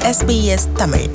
SBS Tamil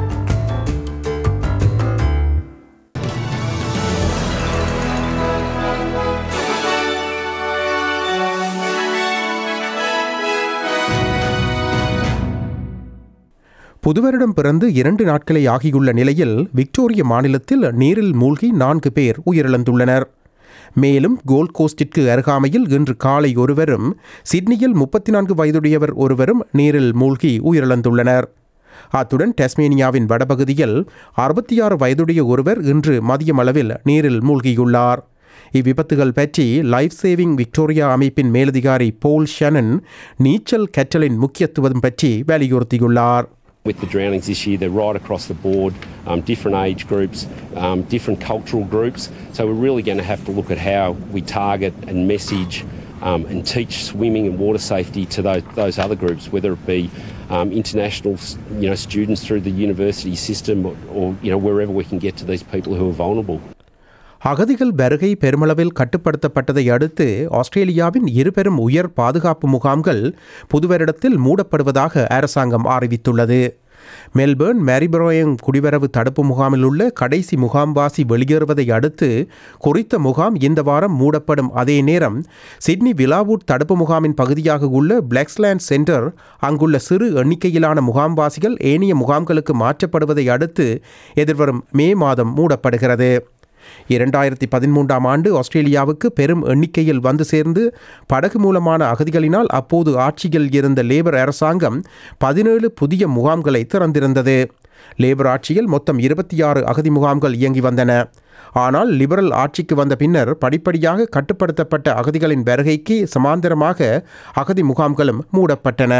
புதுவருடம் பிறந்து இரண்டு நாட்களே ஆகியுள்ள நிலையில் விக்டோரிய மாநிலத்தில் நீரில் மூழ்கி நான்கு பேர் உயிரிழந்துள்ளனர் மேலும் கோல்ட் கோஸ்டிற்கு அருகாமையில் இன்று காலை ஒருவரும் சிட்னியில் முப்பத்தி நான்கு வயதுடையவர் ஒருவரும் நீரில் மூழ்கி உயிரிழந்துள்ளனர் அத்துடன் டெஸ்மேனியாவின் வடபகுதியில் அறுபத்தி ஆறு வயதுடைய ஒருவர் இன்று மதியமளவில் நீரில் மூழ்கியுள்ளார் இவ்விபத்துகள் பற்றி லைஃப் சேவிங் விக்டோரியா அமைப்பின் மேலதிகாரி போல் ஷனன் நீச்சல் கற்றலின் முக்கியத்துவம் பற்றி வலியுறுத்தியுள்ளார் With the drownings this year, they're right across the board, um, different age groups, um, different cultural groups. So we're really going to have to look at how we target and message um, and teach swimming and water safety to those, those other groups, whether it be um, international you know, students through the university system or, or you know, wherever we can get to these people who are vulnerable. அகதிகள் வருகை பெருமளவில் கட்டுப்படுத்தப்பட்டதை அடுத்து ஆஸ்திரேலியாவின் இருபெரும் உயர் பாதுகாப்பு முகாம்கள் புதுவருடத்தில் மூடப்படுவதாக அரசாங்கம் அறிவித்துள்ளது மெல்பேர்ன் மேரிபரோயம் குடிவரவு தடுப்பு முகாமில் உள்ள கடைசி முகாம்வாசி வெளியேறுவதை அடுத்து குறித்த முகாம் இந்த வாரம் மூடப்படும் அதே நேரம் சிட்னி விலாவூட் தடுப்பு முகாமின் பகுதியாக உள்ள பிளாக்ஸ்லேண்ட் சென்டர் அங்குள்ள சிறு எண்ணிக்கையிலான முகாம்வாசிகள் ஏனைய முகாம்களுக்கு மாற்றப்படுவதை அடுத்து எதிர்வரும் மே மாதம் மூடப்படுகிறது இரண்டாயிரத்தி பதிமூன்றாம் ஆண்டு ஆஸ்திரேலியாவுக்கு பெரும் எண்ணிக்கையில் வந்து சேர்ந்து படகு மூலமான அகதிகளினால் அப்போது ஆட்சியில் இருந்த லேபர் அரசாங்கம் பதினேழு புதிய முகாம்களை திறந்திருந்தது லேபர் ஆட்சியில் மொத்தம் இருபத்தி ஆறு அகதி முகாம்கள் இயங்கி வந்தன ஆனால் லிபரல் ஆட்சிக்கு வந்த பின்னர் படிப்படியாக கட்டுப்படுத்தப்பட்ட அகதிகளின் வருகைக்கு சமாந்தரமாக அகதி முகாம்களும் மூடப்பட்டன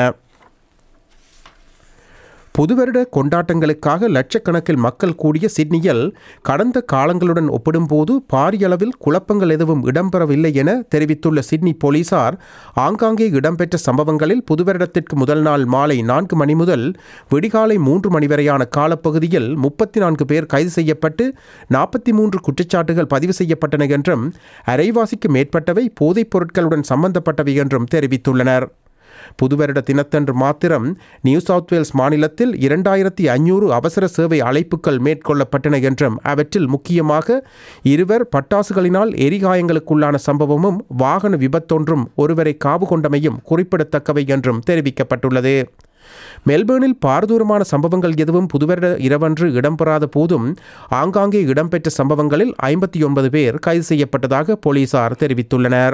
புதுவருட கொண்டாட்டங்களுக்காக லட்சக்கணக்கில் மக்கள் கூடிய சிட்னியில் கடந்த காலங்களுடன் ஒப்பிடும்போது பாரிய அளவில் குழப்பங்கள் எதுவும் இடம்பெறவில்லை என தெரிவித்துள்ள சிட்னி போலீசார் ஆங்காங்கே இடம்பெற்ற சம்பவங்களில் புதுவருடத்திற்கு முதல் நாள் மாலை நான்கு மணி முதல் விடிகாலை மூன்று மணி வரையான காலப்பகுதியில் முப்பத்தி நான்கு பேர் கைது செய்யப்பட்டு நாற்பத்தி மூன்று குற்றச்சாட்டுகள் பதிவு செய்யப்பட்டன என்றும் அரைவாசிக்கு மேற்பட்டவை போதைப் பொருட்களுடன் சம்பந்தப்பட்டவை என்றும் தெரிவித்துள்ளனர் புதுவருட தினத்தன்று மாத்திரம் நியூ சவுத் வேல்ஸ் மாநிலத்தில் இரண்டாயிரத்தி ஐநூறு அவசர சேவை அழைப்புகள் மேற்கொள்ளப்பட்டன என்றும் அவற்றில் முக்கியமாக இருவர் பட்டாசுகளினால் எரிகாயங்களுக்குள்ளான சம்பவமும் வாகன விபத்தொன்றும் ஒருவரை காவு கொண்டமையும் குறிப்பிடத்தக்கவை என்றும் தெரிவிக்கப்பட்டுள்ளது மெல்பேர்னில் பாரதூரமான சம்பவங்கள் எதுவும் புதுவருட இரவன்று இடம்பெறாத போதும் ஆங்காங்கே இடம்பெற்ற சம்பவங்களில் ஐம்பத்தி ஒன்பது பேர் கைது செய்யப்பட்டதாக போலீசார் தெரிவித்துள்ளனர்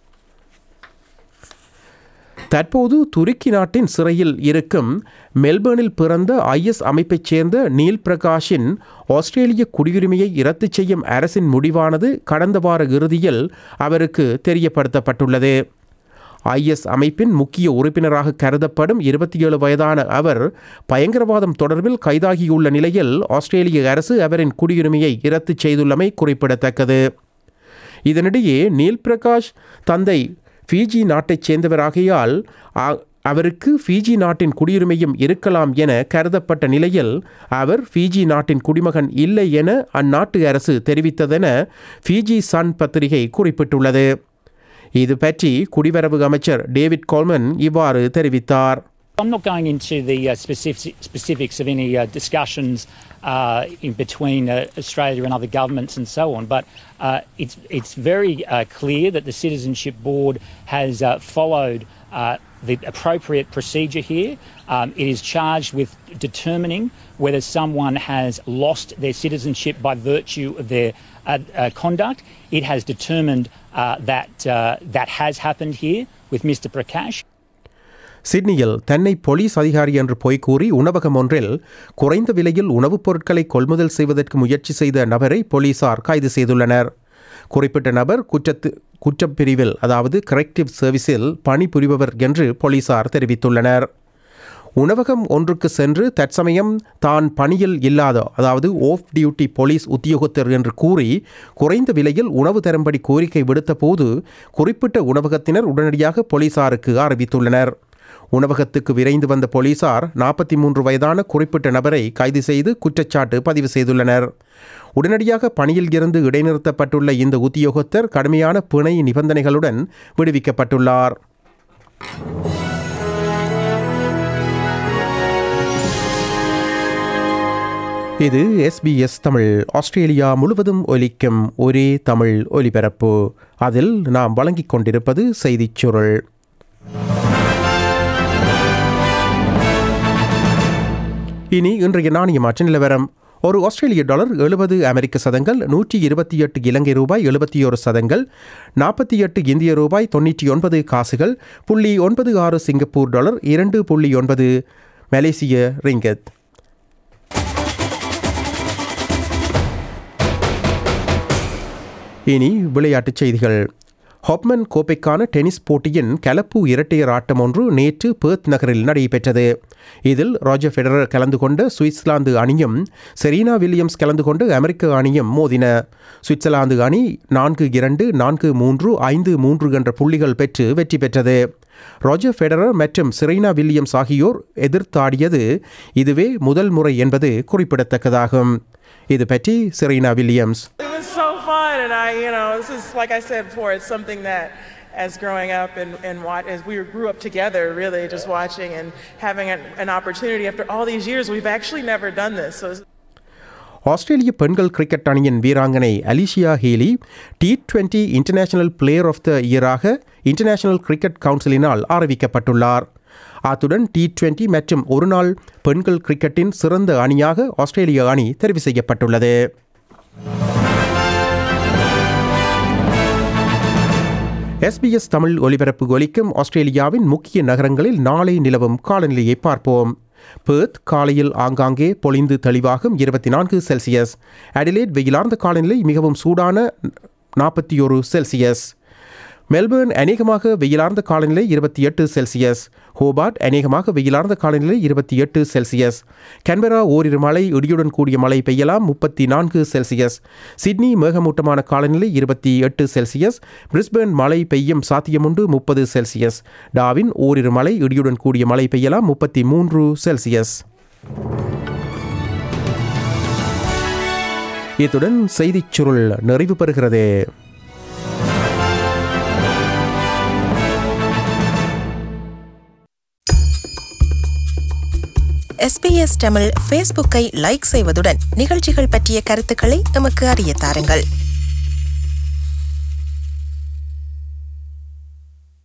தற்போது துருக்கி நாட்டின் சிறையில் இருக்கும் மெல்பேர்னில் பிறந்த ஐஎஸ் அமைப்பைச் சேர்ந்த நீல் பிரகாஷின் ஆஸ்திரேலிய குடியுரிமையை ரத்து செய்யும் அரசின் முடிவானது கடந்த வார இறுதியில் அவருக்கு தெரியப்படுத்தப்பட்டுள்ளது ஐஎஸ் அமைப்பின் முக்கிய உறுப்பினராக கருதப்படும் இருபத்தி ஏழு வயதான அவர் பயங்கரவாதம் தொடர்பில் கைதாகியுள்ள நிலையில் ஆஸ்திரேலிய அரசு அவரின் குடியுரிமையை ரத்து செய்துள்ளமை குறிப்பிடத்தக்கது இதனிடையே நீல் பிரகாஷ் தந்தை ஃபிஜி நாட்டைச் சேர்ந்தவராகையால் அவருக்கு ஃபிஜி நாட்டின் குடியுரிமையும் இருக்கலாம் என கருதப்பட்ட நிலையில் அவர் ஃபிஜி நாட்டின் குடிமகன் இல்லை என அந்நாட்டு அரசு தெரிவித்ததென ஃபிஜி சன் பத்திரிகை குறிப்பிட்டுள்ளது இது பற்றி குடிவரவு அமைச்சர் டேவிட் கோல்மன் இவ்வாறு தெரிவித்தார் I'm not going into the uh, specific, specifics of any uh, discussions uh, in between Australia and other governments and so on, but it's, it's very clear that the Citizenship Board has followed the appropriate procedure here. Um, it is charged with determining whether someone has lost their citizenship by virtue of their conduct. It has determined that that has happened here with Mr. Prakash. சிட்னியில் தன்னை police அதிகாரி என்று பொய் கூறி உணவகம் ஒன்றில் குறைந்த விலையில் உணவுப் பொருட்களை கொள்முதல் செய்வதற்கு முயற்சி செய்த நபரை போலீசார் கைது செய்துள்ளனர் குறிப்பிட்ட நபர் குற்றத்து குற்றப்பிரிவில் அதாவது கரெக்டிவ் சர்வீஸில் பணிபுரிபவர் என்று போலீசார் தெரிவித்துள்ளனர் உணவகம் ஒன்றுக்கு சென்று தற்சமயம் தான் பணியில் இல்லாத அதாவது ஓஃப் டியூட்டி போலீஸ் உத்தியோகத்தர் என்று கூறி குறைந்த விலையில் உணவு தரும்படி கோரிக்கை விடுத்த போது குறிப்பிட்ட உணவகத்தினர் உடனடியாக போலீசாருக்கு அறிவித்துள்ளனர் உணவகத்துக்கு விரைந்து வந்த போலீசார் நாற்பத்தி மூன்று வயதான குறிப்பிட்ட நபரை கைது செய்து குற்றச்சாட்டு பதிவு செய்துள்ளனர் உடனடியாக பணியில் இருந்து இடைநிறுத்தப்பட்டுள்ள இந்த உத்தியோகத்தர் கடுமையான பிணை நிபந்தனைகளுடன் விடுவிக்கப்பட்டுள்ளார் இது எஸ்பிஎஸ் தமிழ் ஆஸ்திரேலியா முழுவதும் ஒலிக்கும் ஒரே தமிழ் ஒலிபரப்பு அதில் நாம் வழங்கிக் கொண்டிருப்பது செய்திச் சுருள் இனி இன்றைய நாணய மாற்ற நிலவரம் ஒரு ஆஸ்திரேலிய டாலர் எழுபது அமெரிக்க சதங்கள் நூற்றி இருபத்தி எட்டு இலங்கை ரூபாய் எழுபத்தி ஒரு சதங்கள் நாற்பத்தி எட்டு இந்திய ரூபாய் தொண்ணூற்றி ஒன்பது காசுகள் புள்ளி ஒன்பது ஆறு சிங்கப்பூர் டாலர் இரண்டு புள்ளி ஒன்பது மலேசிய ரிங்கத் இனி விளையாட்டுச் செய்திகள் ஹொப்மன் கோப்பைக்கான டென்னிஸ் போட்டியின் கலப்பு இரட்டையர் ஆட்டம் ஒன்று நேற்று பேர்த் நகரில் நடைபெற்றது இதில் ராஜர் ஃபெடரர் கலந்து கொண்ட சுவிட்சர்லாந்து அணியும் செரீனா வில்லியம்ஸ் கலந்து கொண்டு அமெரிக்க அணியும் மோதின சுவிட்சர்லாந்து அணி நான்கு இரண்டு நான்கு மூன்று ஐந்து மூன்று என்ற புள்ளிகள் பெற்று வெற்றி பெற்றது ராஜர் ஃபெடரர் மற்றும் செரீனா வில்லியம்ஸ் ஆகியோர் எதிர்த்தாடியது இதுவே முதல் முறை என்பது குறிப்பிடத்தக்கதாகும் இது பற்றி Serena Williams It was so fun, and I, you know, this is like I said before, it's something that, as growing up and and what as we grew up together, really just watching and having an, an opportunity after all these years, we've actually never done this. So it's Australia பெண்கள் cricket அணியின் வீராங்கனை Alyssa Healy T twenty international player of the இயராக international cricket கவுன்சிலினால் அறிவிக்கப்பட்டுள்ளார் அத்துடன் T twenty மற்றும் ஒருநாள் பெண்கள் கிரிக்கெட்டின் சிறந்த அணியாக ஆஸ்திரேலிய அணி தெரிவு செய்யப்பட்டுள்ளது எஸ்பிஎஸ் தமிழ் ஒலிபரப்பு ஒலிக்கும் ஆஸ்திரேலியாவின் முக்கிய நகரங்களில் நாளை நிலவும் காலநிலையை பார்ப்போம் பேர்த் காலையில் ஆங்காங்கே பொழிந்து தெளிவாகும் இருபத்தி நான்கு செல்சியஸ் அடிலேட் வெயிலார்ந்த காலநிலை மிகவும் சூடான நாற்பத்தி ஒரு செல்சியஸ் மெல்பேர்ன் அநேகமாக வெயிலார்ந்த காலநிலை இருபத்தி எட்டு செல்சியஸ் ஹோபார்ட் அநேகமாக வெயிலார்ந்த காலநிலை இருபத்தி எட்டு செல்சியஸ் கன்பரா ஓரிரு மழை இடியுடன் கூடிய மழை பெய்யலாம் முப்பத்தி நான்கு செல்சியஸ் சிட்னி மேகமூட்டமான காலநிலை இருபத்தி எட்டு செல்சியஸ் பிரிஸ்பேர்ன் மழை பெய்யும் சாத்தியமுண்டு முப்பது செல்சியஸ் டாவின் ஓரிரு மழை இடியுடன் கூடிய மழை பெய்யலாம் முப்பத்தி மூன்று செல்சியஸ் இத்துடன் செய்திச் சுருள் நிறைவு பெறுகிறது எஸ்பிஎஸ் தமிழ் ஃபேஸ்புக்கை லைக் செய்வதுடன் நிகழ்ச்சிகள் பற்றிய கருத்துக்களை எமக்கு அறிய தாருங்கள்